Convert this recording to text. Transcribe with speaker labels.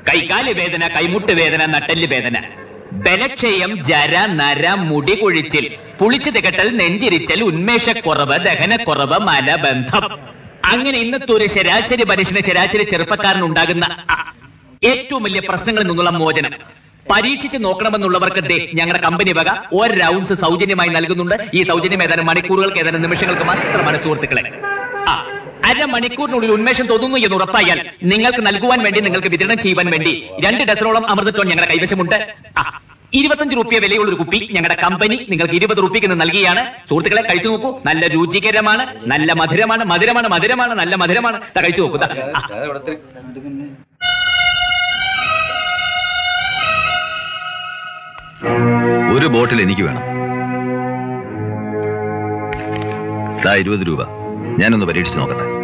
Speaker 1: കൈകാല് വേദന കൈമുട്ട് വേദന നട്ടെല്ല് വേദന ബലക്ഷയം ജര നര മുടി കൊഴിച്ചിൽ പുളിച്ചു തികട്ടൽ നെഞ്ചിരിച്ചൽ ഉന്മേഷക്കുറവ് ദഹനക്കുറവ് മലബന്ധം അങ്ങനെ ഇന്നത്തെ ഒരു ശരാശരി മനുഷ്യന് ശരാശരി ചെറുപ്പക്കാരനുണ്ടാകുന്ന അ, ഏറ്റവും വലിയ പ്രശ്നങ്ങളിൽ നിന്നുള്ള മോചനം പരീക്ഷിച്ച് നോക്കണമെന്നുള്ളവർക്ക് ദേ ഞങ്ങളുടെ കമ്പനി വക ഒരു റൗണ്ട്സ് സൗജന്യമായി നൽകുന്നുണ്ട് ഈ സൗജന്യം ഏതാനും മണിക്കൂറുകൾക്ക് ഏതാനും നിമിഷങ്ങൾക്ക് മാത്രമാണ് സുഹൃത്തുക്കളെ ആ അരമണിക്കൂറിനുള്ളിൽ ഉന്മേഷം തോന്നുന്നു എന്ന് ഉറപ്പായാൽ നിങ്ങൾക്ക് നൽകുവാൻ വേണ്ടി നിങ്ങൾക്ക് വിതരണം ചെയ്യുവാൻ വേണ്ടി രണ്ട് ഡസറോളം അമൃതത്വം ഞങ്ങളുടെ കൈവശമുണ്ട് ആ ഇരുപത്തഞ്ച് റുപ്യ വിലയുള്ള ഒരു കുപ്പി ഞങ്ങളുടെ കമ്പനി നിങ്ങൾക്ക് ഇരുപത് റുപ്യക്ക് ഇന്ന് നൽകിയാണ് സുഹൃത്തുക്കളെ കഴിച്ചു നോക്കൂ നല്ല രുചികരമാണ് നല്ല മധുരമാണ് മധുരമാണ് മധുരമാണ് നല്ല മധുരമാണ് ദാ കഴിച്ചു നോക്കൂ ദാ. ആ.
Speaker 2: ഒരു ബോട്ടിൽ എനിക്ക് വേണം ദാ ഇരുപത് രൂപ ഞാനൊന്ന് പരീക്ഷിച്ച് നോക്കട്ടെ